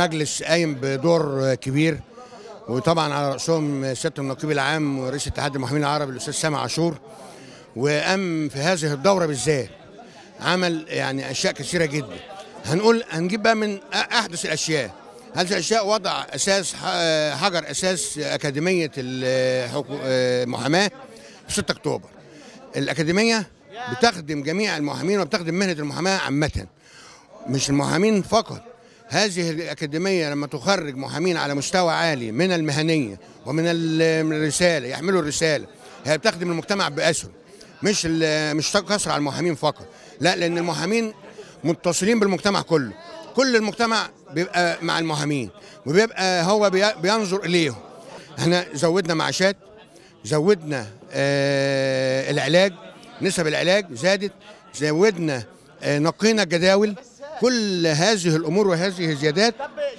المجلس قايم بدور كبير وطبعا على راسهم سياده النقيب العام ورئيس اتحاد المحامين العرب الاستاذ سامع عاشور وقام في هذه الدوره بالذات عمل يعني اشياء كثيره جدا هنقول هنجيب بقى من احدث الاشياء هذه الاشياء وضع اساس حجر اساس اكاديميه المحاماه في 6 اكتوبر الاكاديميه بتخدم جميع المحامين وبتخدم مهنه المحاماه عامه مش المحامين فقط هذه الأكاديمية لما تخرج محامين على مستوى عالي من المهنية ومن الرسالة يحملوا الرسالة هي بتخدم المجتمع بأسره مش مش تقتصر على المحامين فقط لا لأن المحامين متصلين بالمجتمع كله كل المجتمع بيبقى مع المحامين وبيبقى هو بينظر إليهم احنا زودنا معاشات زودنا آه العلاج نسب العلاج زادت زودنا آه نقينا الجداول كل هذه الامور وهذه الزيادات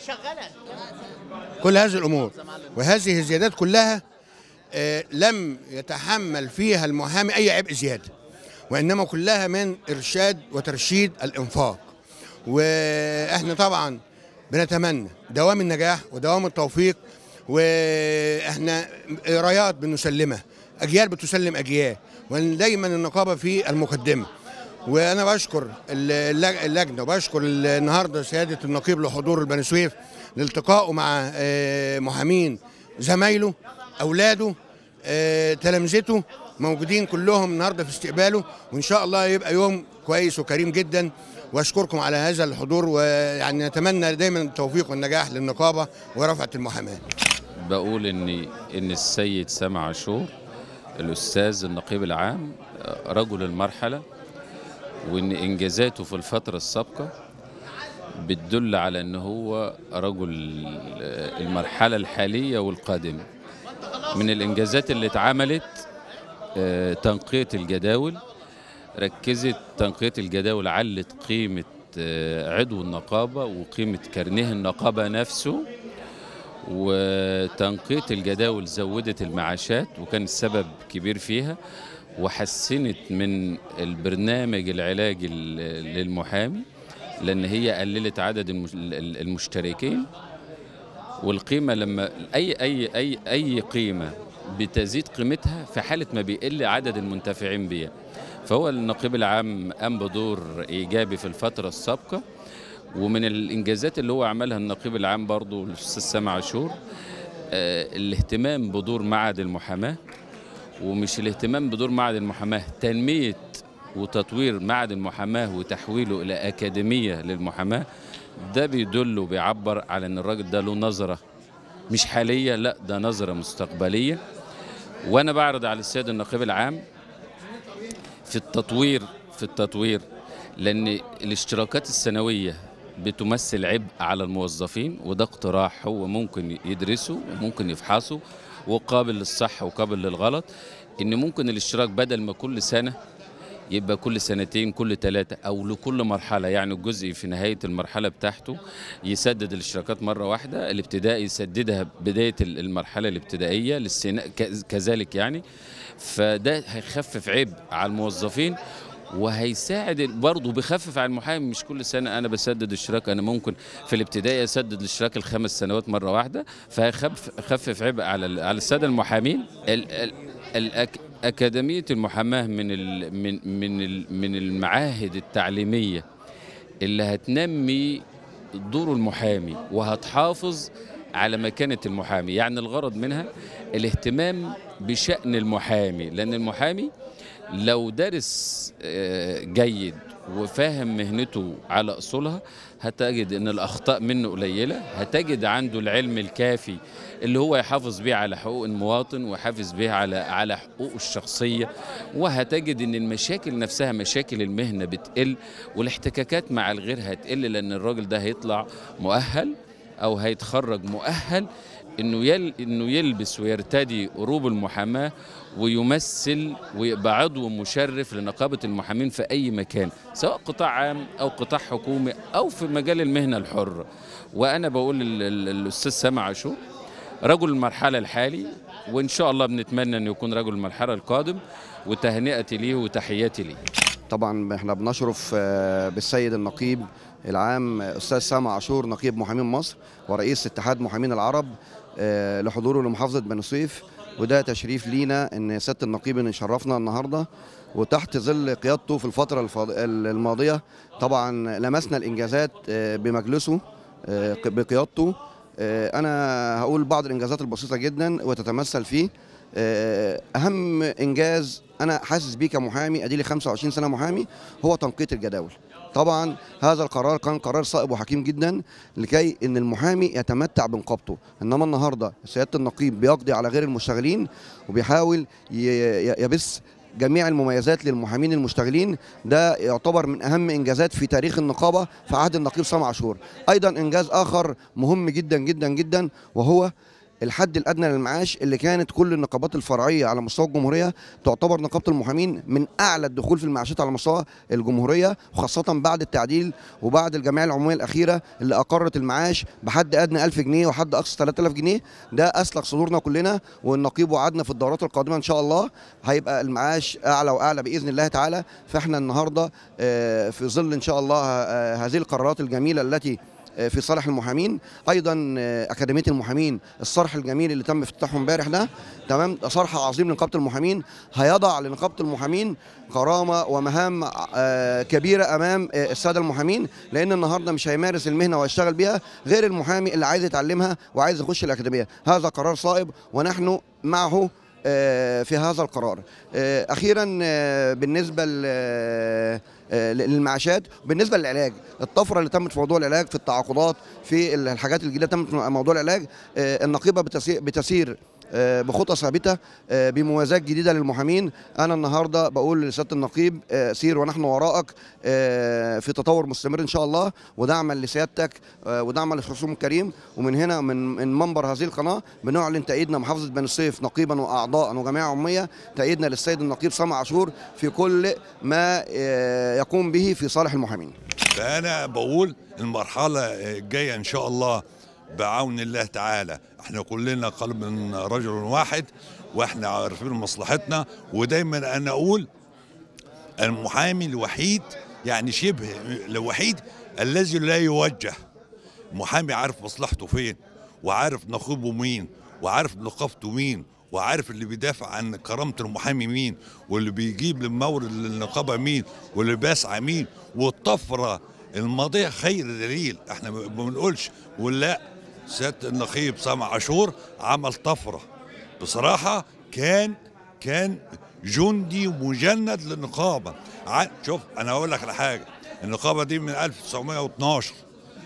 كل هذه الامور وهذه الزيادات كلها آه لم يتحمل فيها المحامي اي عبء زياده وانما كلها من ارشاد وترشيد الانفاق واحنا طبعا بنتمنى دوام النجاح ودوام التوفيق واحنا رايات بنسلمها اجيال بتسلم اجيال ودايما النقابه في المقدمه وانا بشكر اللجنه وبشكر النهارده سياده النقيب لحضور البني سويف لالتقائه مع محامين زمايله اولاده تلامذته موجودين كلهم النهارده في استقباله وان شاء الله يبقى يوم كويس وكريم جدا واشكركم على هذا الحضور ويعني نتمنى دايما التوفيق والنجاح للنقابه ورفعه المحاماه. بقول ان ان السيد سامع عاشور الاستاذ النقيب العام رجل المرحله وان انجازاته في الفتره السابقه بتدل على ان هو رجل المرحله الحاليه والقادمه من الانجازات اللي اتعملت تنقيه الجداول ركزت تنقيه الجداول علت قيمه عضو النقابه وقيمه كارنيه النقابه نفسه وتنقيه الجداول زودت المعاشات وكان السبب كبير فيها وحسنت من البرنامج العلاجي للمحامي لان هي قللت عدد المشتركين والقيمه لما اي اي اي اي قيمه بتزيد قيمتها في حاله ما بيقل عدد المنتفعين بيها فهو النقيب العام قام بدور ايجابي في الفتره السابقه ومن الانجازات اللي هو عملها النقيب العام برضه الاستاذ سامع عاشور آه الاهتمام بدور معهد المحاماه ومش الاهتمام بدور معهد المحاماه تنميه وتطوير معهد المحاماه وتحويله الى اكاديميه للمحاماه ده بيدل وبيعبر على ان الراجل ده له نظره مش حاليه لا ده نظره مستقبليه وانا بعرض على السيد النقيب العام في التطوير في التطوير لان الاشتراكات السنويه بتمثل عبء على الموظفين وده اقتراح هو ممكن يدرسه وممكن يفحصه وقابل للصح وقابل للغلط ان ممكن الاشتراك بدل ما كل سنه يبقى كل سنتين كل ثلاثة أو لكل مرحلة يعني الجزء في نهاية المرحلة بتاعته يسدد الاشتراكات مرة واحدة الابتدائي يسددها بداية المرحلة الابتدائية للسنة كذلك يعني فده هيخفف عبء على الموظفين وهيساعد برضه بيخفف على المحامي مش كل سنه انا بسدد اشتراك انا ممكن في الابتدائي اسدد الاشتراك الخمس سنوات مره واحده فهيخفف عبء على على الساده المحامين ال ال الأك اكاديميه المحاماه من ال من من ال من المعاهد التعليميه اللي هتنمي دور المحامي وهتحافظ على مكانه المحامي يعني الغرض منها الاهتمام بشان المحامي لان المحامي لو درس جيد وفاهم مهنته على اصولها هتجد ان الاخطاء منه قليله هتجد عنده العلم الكافي اللي هو يحافظ بيه على حقوق المواطن ويحافظ بيه على على حقوقه الشخصيه وهتجد ان المشاكل نفسها مشاكل المهنه بتقل والاحتكاكات مع الغير هتقل لان الراجل ده هيطلع مؤهل او هيتخرج مؤهل انه يل انه يلبس ويرتدي قروب المحاماه ويمثل ويبقى عضو مشرف لنقابه المحامين في اي مكان سواء قطاع عام او قطاع حكومي او في مجال المهنه الحره وانا بقول الاستاذ سامع عاشور رجل المرحله الحالي وان شاء الله بنتمنى انه يكون رجل المرحله القادم وتهنئتي ليه وتحياتي ليه طبعا احنا بنشرف آه، بالسيد النقيب العام استاذ سامع عاشور نقيب محامين مصر ورئيس اتحاد محامين العرب آه، لحضوره لمحافظه بني سويف وده تشريف لينا ان سياده النقيب ان يشرفنا النهارده وتحت ظل قيادته في الفتره الفاض- الماضيه طبعا لمسنا الانجازات آه، بمجلسه آه، بقيادته آه، انا هقول بعض الانجازات البسيطه جدا وتتمثل في آه، اهم انجاز انا حاسس بيه كمحامي ادي لي 25 سنه محامي هو تنقية الجداول طبعا هذا القرار كان قرار صائب وحكيم جدا لكي ان المحامي يتمتع بنقابته انما النهارده سياده النقيب بيقضي على غير المشتغلين وبيحاول ي- ي- يبث جميع المميزات للمحامين المشتغلين ده يعتبر من اهم انجازات في تاريخ النقابه في عهد النقيب سامع عاشور ايضا انجاز اخر مهم جدا جدا جدا وهو الحد الادنى للمعاش اللي كانت كل النقابات الفرعيه على مستوى الجمهوريه تعتبر نقابه المحامين من اعلى الدخول في المعاشات على مستوى الجمهوريه وخاصه بعد التعديل وبعد الجمعيه العموميه الاخيره اللي اقرت المعاش بحد ادنى 1000 جنيه وحد اقصى 3000 جنيه ده اسلك صدورنا كلنا والنقيب وعدنا في الدورات القادمه ان شاء الله هيبقى المعاش اعلى واعلى باذن الله تعالى فاحنا النهارده آه، في ظل ان شاء الله آه، هذه القرارات الجميله التي في صالح المحامين ايضا آه، اكاديميه المحامين الصرح الجميل اللي تم افتتاحه امبارح ده تمام ده صرح عظيم لنقابه المحامين هيضع لنقابه المحامين كرامه ومهام آه، كبيره امام آه، الساده المحامين لان النهارده مش هيمارس المهنه ويشتغل بيها غير المحامي اللي عايز يتعلمها وعايز يخش الاكاديميه هذا قرار صائب ونحن معه آه، في هذا القرار آه، اخيرا آه، بالنسبه ل- آه، للمعاشات بالنسبه للعلاج الطفره اللي تمت في موضوع العلاج في التعاقدات في الحاجات الجديده تمت في موضوع العلاج آه، النقيبه بتسي- بتسير آه، بخطى ثابته آه، بموازات جديده للمحامين انا النهارده بقول لسياده النقيب آه، سير ونحن وراءك آه، في تطور مستمر ان شاء الله ودعما لسيادتك آه، ودعما للخصوم الكريم ومن هنا من من منبر هذه القناه بنعلن تأييدنا محافظه بني سويف نقيبا واعضاء وجمعيه عموميه تأييدنا للسيد النقيب سامع عاشور في كل ما آه، يقوم به في صالح المحامين فانا بقول المرحله الجايه ان شاء الله بعون الله تعالى احنا كلنا قلب من رجل واحد واحنا عارفين مصلحتنا ودايما انا اقول المحامي الوحيد يعني شبه الوحيد الذي لا يوجه محامي عارف مصلحته فين وعارف نقيبه مين وعارف نقابته مين وعارف اللي بيدافع عن كرامة المحامي مين واللي بيجيب للمورد للنقابة مين واللي بيسعى مين والطفرة الماضية خير دليل احنا ما بنقولش ولا سيادة النقيب سامع عاشور عمل طفرة بصراحة كان كان جندي مجند للنقابة ع- شوف انا هقول لك على حاجة النقابة دي من 1912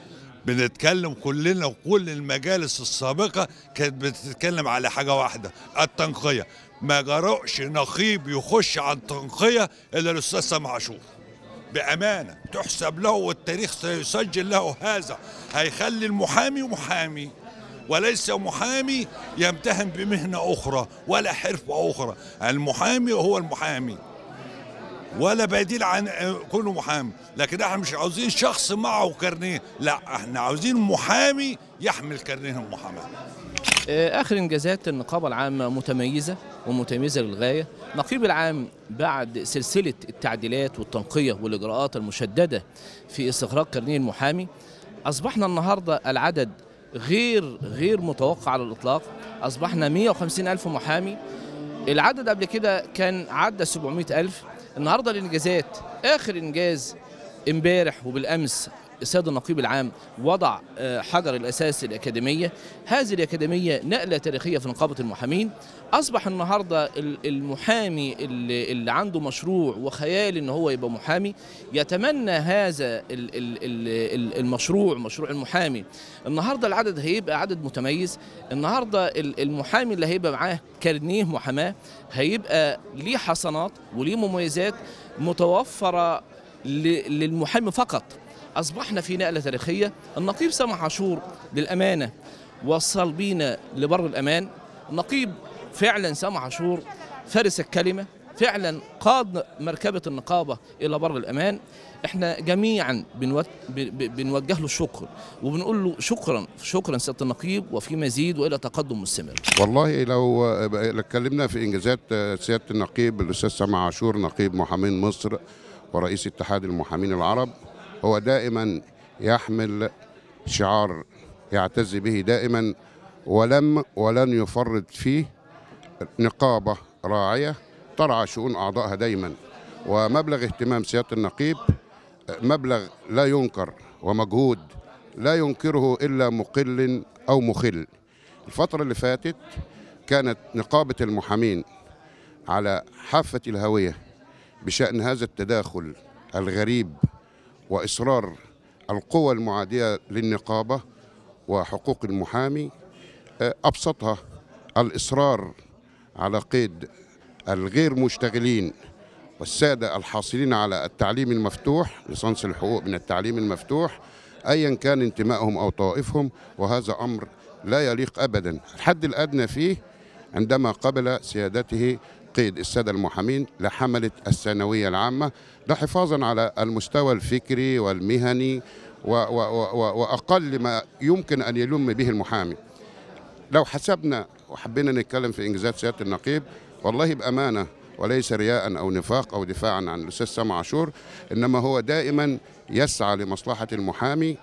بنتكلم كلنا وكل المجالس السابقة كانت بتتكلم على حاجة واحدة التنقية ما جرؤش نقيب يخش عن تنقية إلا الأستاذ سامع عاشور بأمانة تحسب له والتاريخ سيسجل له هذا هيخلي المحامي محامي وليس محامي يمتهن بمهنة أخرى ولا حرفة أخرى المحامي هو المحامي ولا بديل عن كونه محامي لكن احنا مش عاوزين شخص معه كارنيه لا احنا عاوزين محامي يحمل كارنيه المحاماه آه، آخر إنجازات النقابة العامة متميزة ومتميزة للغاية نقيب العام بعد سلسلة التعديلات والتنقية والإجراءات المشددة في استخراج كارنيه المحامي أصبحنا النهاردة العدد غير غير متوقع على الإطلاق أصبحنا 150 ألف محامي العدد قبل كده كان عدى 700 ألف النهاردة الإنجازات آخر إنجاز امبارح وبالأمس السيد النقيب العام وضع آه، حجر الأساس الأكاديمية هذه الأكاديمية نقلة تاريخية في نقابة المحامين أصبح النهاردة ال- المحامي اللي, اللي عنده مشروع وخيال إن هو يبقى محامي يتمنى هذا ال- ال- ال- ال- المشروع مشروع المحامي النهاردة العدد هيبقى عدد متميز النهاردة ال- المحامي اللي هيبقى معاه كارنيه محاماة هيبقى ليه حسنات وليه مميزات متوفرة ل- للمحامي فقط أصبحنا في نقلة تاريخية النقيب سامح عاشور للأمانة وصل بينا لبر الأمان النقيب فعلا سامح عاشور فارس الكلمة فعلا قاد مركبة النقابة إلى بر الأمان احنا جميعا بنو- ب- ب- بنوجه له الشكر وبنقول له شكرا شكرا سيادة النقيب وفي مزيد وإلى تقدم مستمر والله لو لو اتكلمنا في انجازات سياده النقيب الاستاذ سامع عاشور نقيب محامين مصر ورئيس اتحاد المحامين العرب هو دائما يحمل شعار يعتز به دائما ولم ولن يفرط فيه نقابة راعية ترعى شؤون أعضائها دايما ومبلغ اهتمام سيادة النقيب مبلغ لا ينكر ومجهود لا ينكره إلا مقل أو مخل الفترة اللي فاتت كانت نقابة المحامين على حافة الهوية بشأن هذا التداخل الغريب وإصرار القوى المعادية للنقابة وحقوق المحامي آه، أبسطها الإصرار على قيد الغير مشتغلين والسادة الحاصلين على التعليم المفتوح لصنص الحقوق من التعليم المفتوح أيا كان انتمائهم أو طوائفهم وهذا أمر لا يليق أبدا الحد الأدنى فيه عندما قبل سيادته قيد السادة المحامين لحملة الثانوية العامة ده حفاظا على المستوى الفكري والمهني و و و وأقل ما يمكن أن يلم به المحامي لو حسبنا وحبينا نتكلم في إنجازات سيادة النقيب والله بأمانة وليس رياء أو نفاق أو دفاعا عن الأستاذ سامع عاشور إنما هو دائما يسعى لمصلحة المحامي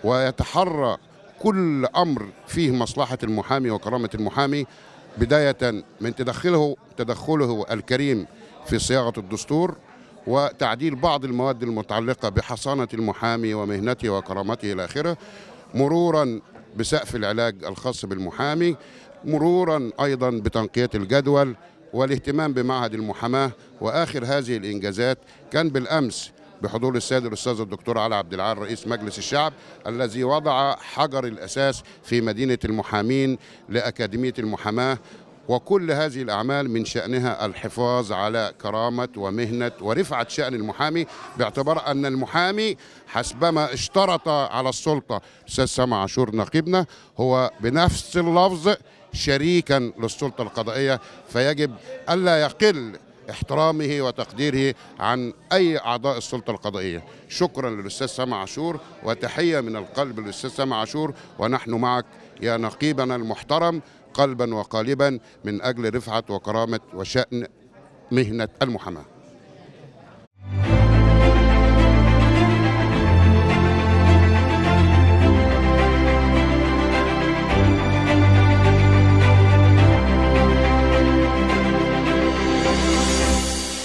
ويتحرى كل أمر فيه مصلحة المحامي وكرامة المحامي بداية من تدخله تدخله الكريم في صياغة الدستور وتعديل بعض المواد المتعلقة بحصانة المحامي ومهنته وكرامته إلى آخره مرورا بسقف العلاج الخاص بالمحامي مرورا أيضا بتنقية الجدول والاهتمام بمعهد المحاماة وآخر هذه الإنجازات كان بالأمس بحضور السيد الأستاذ الدكتور علي عبد العال رئيس مجلس الشعب الذي وضع حجر الأساس في مدينة المحامين لأكاديمية المحاماة وكل هذه الأعمال من شأنها الحفاظ على كرامة ومهنة ورفعة شأن المحامي باعتبار أن المحامي حسبما اشترط على السلطة أستاذ سامع عاشور نقيبنا هو بنفس اللفظ شريكا للسلطة القضائية فيجب ألا يقل احترامه وتقديره عن أي أعضاء السلطة القضائية شكرا للأستاذ سامع عاشور وتحية من القلب للأستاذ سامع عاشور ونحن معك يا نقيبنا المحترم قلبا وقالبا من أجل رفعة وكرامة وشأن مهنة المحاماة